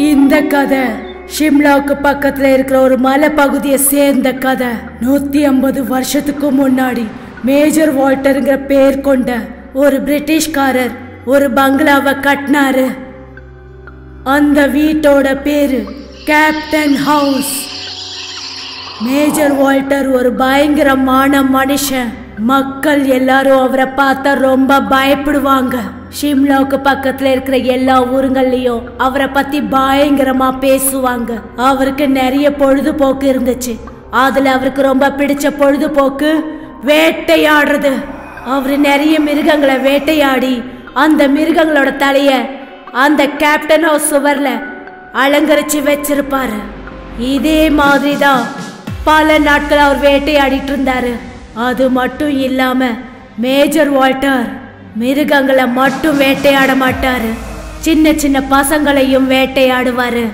இந்த கதை ஷிம்லாவுக்கு பக்கத்துல இருக்கிற ஒரு மலை பகுதியை சேர்ந்த கதை நூத்தி ஐம்பது வருஷத்துக்கு முன்னாடி மேஜர் வால்டருங்கிற பேர் கொண்ட ஒரு பிரிட்டிஷ்காரர் ஒரு பங்களாவை கட்டினாரு அந்த வீட்டோட பேரு கேப்டன் ஹவுஸ் மேஜர் வால்டர் ஒரு பயங்கரமான மனுஷன் மக்கள் எல்லாரும் அவரை பார்த்தா ரொம்ப பயப்படுவாங்க ஷிம்லாவுக்கு பக்கத்துல இருக்கிற எல்லா ஊருங்கள்லயும் அவரை பத்தி பயங்கரமா பேசுவாங்க அவருக்கு நிறைய பொழுதுபோக்கு இருந்துச்சு அதுல அவருக்கு ரொம்ப பிடிச்ச பொழுதுபோக்கு வேட்டையாடுறது அவரு நிறைய மிருகங்களை வேட்டையாடி அந்த மிருகங்களோட தலைய அந்த கேப்டன் ஹவுஸ் சுவர்ல அலங்கரிச்சு வச்சிருப்பாரு இதே மாதிரி தான் பல நாட்கள் அவர் வேட்டையாடிட்டு இருந்தாரு அது மட்டும் இல்லாம மேஜர் வால்டர் மிருகங்களை மட்டும் வேட்டையாட மாட்டாரு சின்ன சின்ன பசங்களையும் வேட்டையாடுவாரு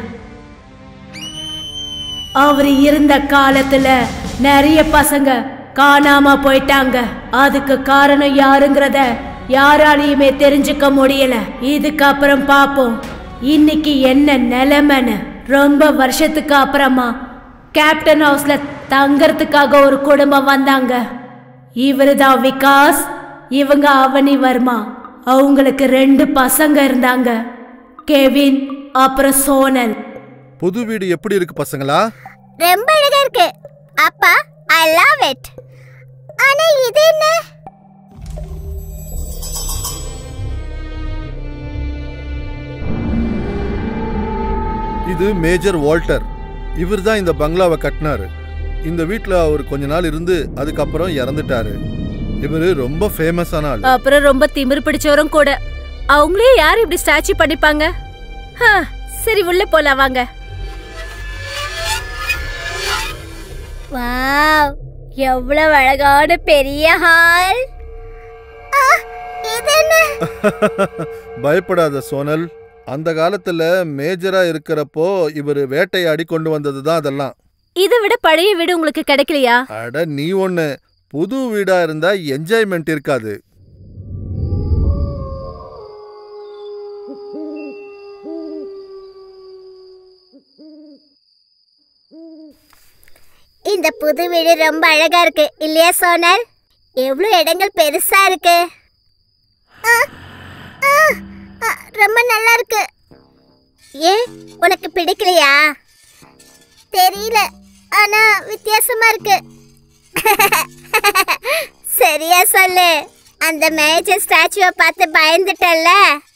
அவர் இருந்த காலத்துல நிறைய பசங்க காணாம போயிட்டாங்க அதுக்கு காரணம் யாருங்கிறத யாராலையுமே தெரிஞ்சுக்க முடியல இதுக்கப்புறம் பாப்போம் இன்னைக்கு என்ன நிலைமைன்னு ரொம்ப வருஷத்துக்கு அப்புறமா கேப்டன் ஹவுஸ்ல தங்கறதுக்காக ஒரு குடும்பம் வந்தாங்க இவரு தான் விகாஸ் இவங்க அவனி வர்மா அவங்களுக்கு ரெண்டு பசங்க இருந்தாங்க கெவின் அப்புறம் சோனல் புது வீடு எப்படி இருக்கு பசங்களா ரொம்ப அழகா இருக்கு அப்பா ஐ லவ் இட் ஆனா இது என்ன இது மேஜர் வால்டர் இவர் தான் இந்த பங்களாவை கட்டினாரு இந்த வீட்டில் அவர் கொஞ்ச நாள் இருந்து அதுக்கப்புறம் இறந்துட்டாரு இவர் ரொம்ப ஃபேமஸான ஆள் அப்புறம் ரொம்ப திமிரு பிடிச்சவரும் கூட அவங்களே யார் இப்படி ஸ்டாச்சு பண்ணிப்பாங்க ஹ, சரி உள்ள போலாம் வாங்க வாவ் எவ்வளவு அழகான பெரிய ஹால் இது என்ன பயப்படாத சோனல் அந்த காலத்துல மேஜரா இருக்கிறப்போ இவர் வேட்டையாடி கொண்டு வந்தது தான் அதெல்லாம் இதை விட பழைய வீடு உங்களுக்கு கிடைக்கலையா அட நீ ஒண்ணு புது வீடா இருந்தா என்ஜாய்மெண்ட் இருக்காது இந்த புது வீடு ரொம்ப அழகா இருக்கு இல்லையா சோனல் எவ்வளவு இடங்கள் பெருசா இருக்கு ஆ, ஆ, ஆ, ரொம்ப நல்லா இருக்கு ஏன் உனக்கு பிடிக்கலையா தெரியல ஆனா வித்தியாசமா இருக்கு சரியா சொல்லு அந்த மேஜர் ஸ்டாச்சுவை பார்த்து பயந்துட்டல்ல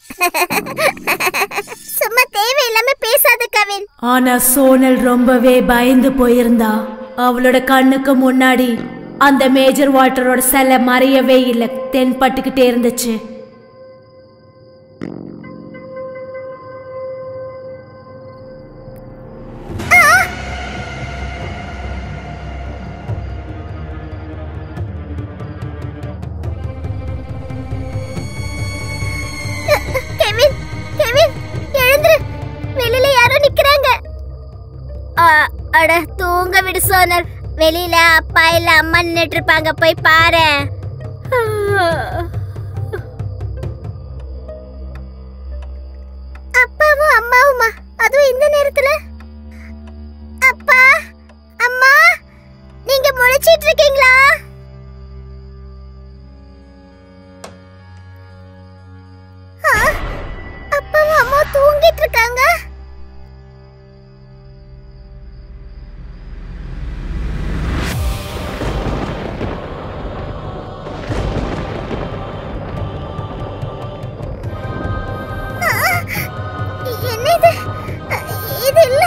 சும்மா தேவையில்லாம பேசாத கவின் ஆனா சோனல் ரொம்பவே பயந்து போயிருந்தா அவளோட கண்ணுக்கு முன்னாடி அந்த மேஜர் வால்டரோட சிலை மறையவே இல்லை தென்பட்டுக்கிட்டே இருந்துச்சு கெவின் கெவின் எழுந்துரு வெளியில யாரோ நிக்கிறாங்க ஆ, அட தூங்க விடு சோனல் வெளியில அப்பா இல்ல அம்மா நின்னுட்டு இருப்பாங்க போய் பாரு அப்பாவும் அம்மாவுமா அதுவும் இந்த நேரத்துல அப்பா அம்மா நீங்க முழிச்சிட்டு இருக்கீங்களா ஆ, அப்பாவும் அம்மா தூங்கிட்டு இருக்காங்க ஆ, என்ன இது இது இல்ல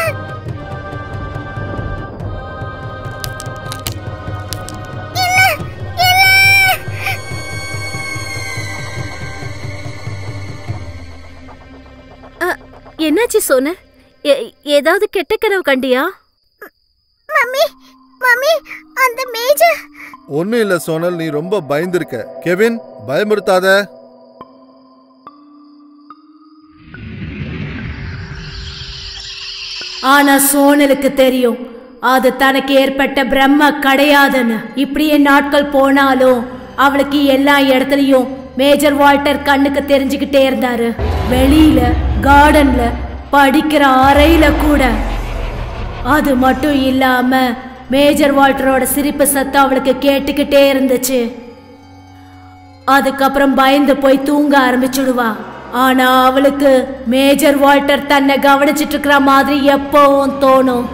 இல்ல இல்ல அ, என்னாச்சு சோன ஏ- ஏதாவது கெட்ட கனவு கண்டியா மம்மி மம்மி அந்த மேஜர் ஒன்றும் இல்லை சோனல் நீ ரொம்ப பயந்துருக்க கெவின் பயமுறுத்தாத ஆனா சோனலுக்கு தெரியும் அது தனக்கு ஏற்பட்ட பிரம்ம கிடையாதுன்னு இப்படியே நாட்கள் போனாலும் அவளுக்கு எல்லா இடத்துலயும் மேஜர் வால்டர் கண்ணுக்கு தெரிஞ்சுக்கிட்டே இருந்தாரு வெளியில கார்டன்ல படிக்கிற அறையில கூட அது மட்டும் இல்லாம மேஜர் வால்டரோட சிரிப்பு சத்தம் அவளுக்கு கேட்டுக்கிட்டே இருந்துச்சு அதுக்கப்புறம் பயந்து போய் தூங்க ஆரம்பிச்சுடுவா ஆனா அவளுக்கு மேஜர் வால்டர் தன்னை கவனிச்சிட்டு இருக்கிற மாதிரி எப்பவும் தோணும்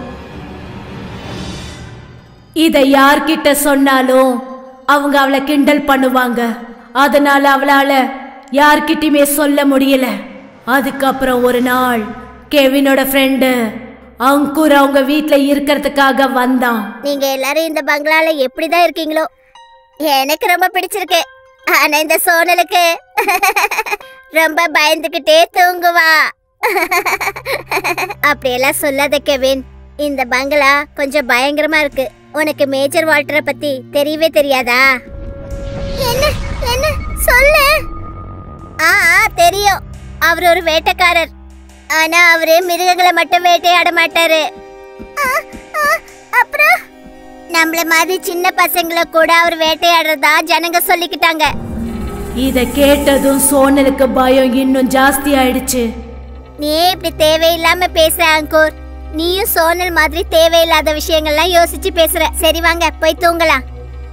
இதை யார்கிட்ட சொன்னாலும் அவங்க அவளை கிண்டல் பண்ணுவாங்க அதனால அவளால யார்கிட்டயுமே சொல்ல முடியல அதுக்கப்புறம் ஒரு நாள் கெவினோட ஃப்ரெண்டு அங்குர் அவங்க வீட்ல இருக்கிறதுக்காக வந்தான் நீங்க எல்லாரும் இந்த பங்களால எப்படிதான் இருக்கீங்களோ எனக்கு ரொம்ப பிடிச்சிருக்கு ஆனா இந்த சோனலுக்கு ரொம்ப பயந்துகிட்டே தூங்குவா அப்படியெல்லாம் சொல்லாத கெவின் இந்த பங்களா கொஞ்சம் பயங்கரமா இருக்கு உனக்கு மேஜர் வால்டரை பத்தி தெரியவே தெரியாதா என்ன என்ன சொல்லு ஆ ஆ, தெரியும் அவர் ஒரு வேட்டைக்காரர் ஆனா அவரு மிருகங்களை மட்டும் வேட்டையாட மாட்டாரு ஆ, ஆ, அப்புறம் நம்மள மாதிரி சின்ன பசங்களை கூட அவர் வேட்டையாடுறதா ஜனங்க சொல்லிக்கிட்டாங்க இத கேட்டதும் சோனலுக்கு பயம் இன்னும் ஜாஸ்தி ஆயிடுச்சு நீ ஏன் இப்படி தேவையில்லாம பேசுற அங்கூர் நீயும் சோனல் மாதிரி தேவையில்லாத விஷயங்கள்லாம் யோசிச்சு பேசுற சரி வாங்க போய் தூங்கலாம்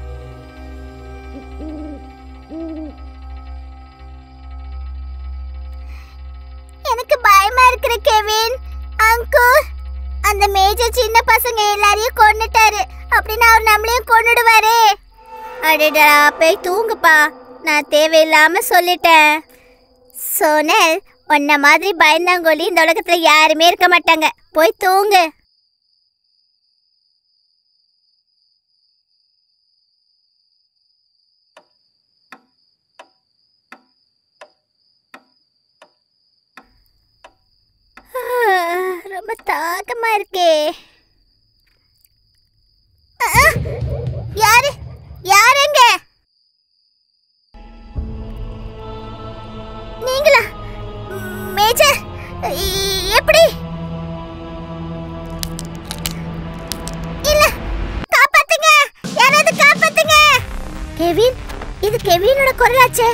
எனக்கு பயமா இருக்கிற கெவின் அங்கூர் அந்த மேஜர் சின்ன பசங்க எல்லாரையும் கொன்னுட்டாரு அப்படின்னா அவர் நம்மளையும் கொன்னுடுவாரே அடடா போய் தூங்குப்பா நான் தேவையில்லாம சொல்லிட்டேன் சோனல் உன்ன மாதிரி பயந்தாங்கோலி இந்த உலகத்துல யாருமே இருக்க மாட்டாங்க போய் தூங்கு ரொம்ப தாகமா இருக்கே அ, அ, யாரு யாருங்க நீங்களா ம், மேஜர் இ- எப்படி இல்ல காப்பாத்துங்க யாராவது காப்பாத்துங்க கெவின் இது கெவினோட குரலாச்சே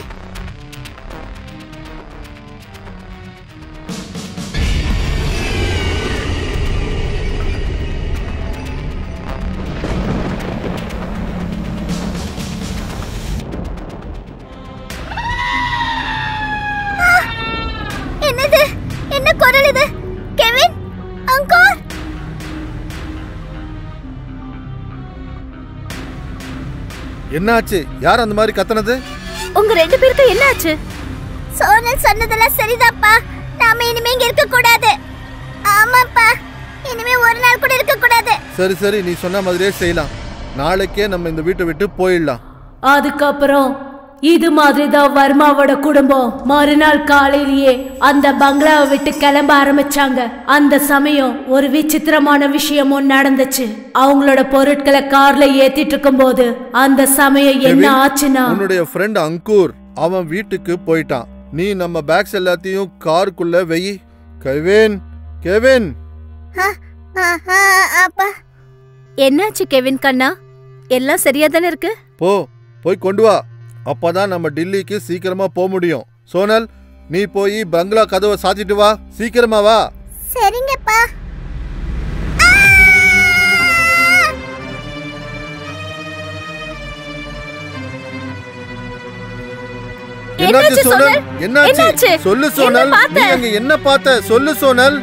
என்னது என்ன குரல் இது கெவின் அங்கோர் என்னாச்சு யார் அந்த மாதிரி கத்துனது உங்க ரெண்டு பேருக்கு என்ன ஆச்சு சோனல் சொன்னதெல்லாம் சரிதாப்பா நாம இனிமே இங்க இருக்க கூடாது ஆமாப்பா இனிமே ஒரு நாள் கூட இருக்க கூடாது சரி சரி நீ சொன்ன மாதிரியே செய்யலாம் நாளைக்கே நம்ம இந்த வீட்டை விட்டு போயிடலாம் அதுக்கப்புறம் இது மாதிரி தான் வர்மாவோட குடும்பம் மறுநாள் காலையிலேயே அந்த பங்களாவை விட்டு கிளம்ப ஆரம்பிச்சாங்க அந்த சமயம் ஒரு விசித்திரமான விஷயமும் நடந்துச்சு அவங்களோட பொருட்களை கார்ல ஏத்திட்டு இருக்கும்போது அந்த சமயம் என்ன கெவின், ஆச்சுன்னா உன்னுடைய ஃப்ரெண்ட் அங்கூர் அவன் வீட்டுக்கு போயிட்டான் நீ நம்ம பேக்ஸ் எல்லாத்தையும் காருக்குள்ள வெயி கெவின் கெவின் ஆ, ஆ, ஆ, அப்பா என்னாச்சு கெவின் கண்ணா எல்லாம் சரியா தானே இருக்கு போ போய் கொண்டு வா அப்பதான் நம்ம டில்லிக்கு சீக்கிரமா போக முடியும் சோனல் நீ போய் பங்களா கதவை சாத்திட்டு வா சீக்கிரமா வா சரிங்கப்பா என்னாச்சு என்னாச்சு சோனல் சோனல்? என்னாச்சு என்னாச்சு? சொல்லு என்ன சோனல் பார்த்த? நீ அங்க என்ன பார்த்த சொல்லு சோனல்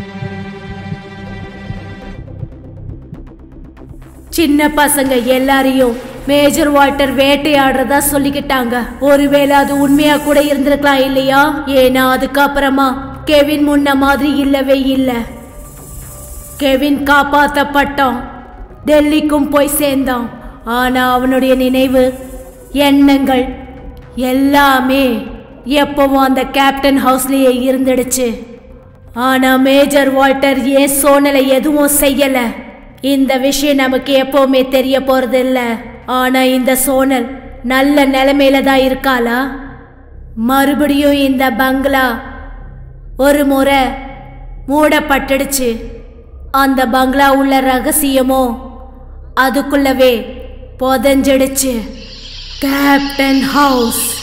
சின்ன பசங்க எல்லாரையும் மேஜர் வாட்டர் வேட்டையாடுறதா சொல்லிக்கிட்டாங்க ஒருவேளை அது உண்மையா கூட இருந்திருக்கலாம் இல்லையா ஏன்னா அதுக்கப்புறமா கெவின் முன்ன மாதிரி இல்லவே இல்ல கெவின் காப்பாத்தப்பட்டான் டெல்லிக்கும் போய் சேர்ந்தான் ஆனா அவனுடைய நினைவு எண்ணங்கள் எல்லாமே எப்பவும் அந்த கேப்டன் ஹவுஸ்லயே இருந்துடுச்சு ஆனா மேஜர் வால்டர் ஏன் சோனலை எதுவும் செய்யல இந்த விஷயம் நமக்கு எப்பவுமே தெரிய போறது இல்ல ஆனா இந்த சோனல் நல்ல நிலைமையில தான் இருக்காளா மறுபடியும் இந்த பங்களா ஒரு முறை மூடப்பட்டுடுச்சு அந்த பங்களா உள்ள ரகசியமோ அதுக்குள்ளவே புதஞ்சிடுச்சு கேப்டன் ஹவுஸ்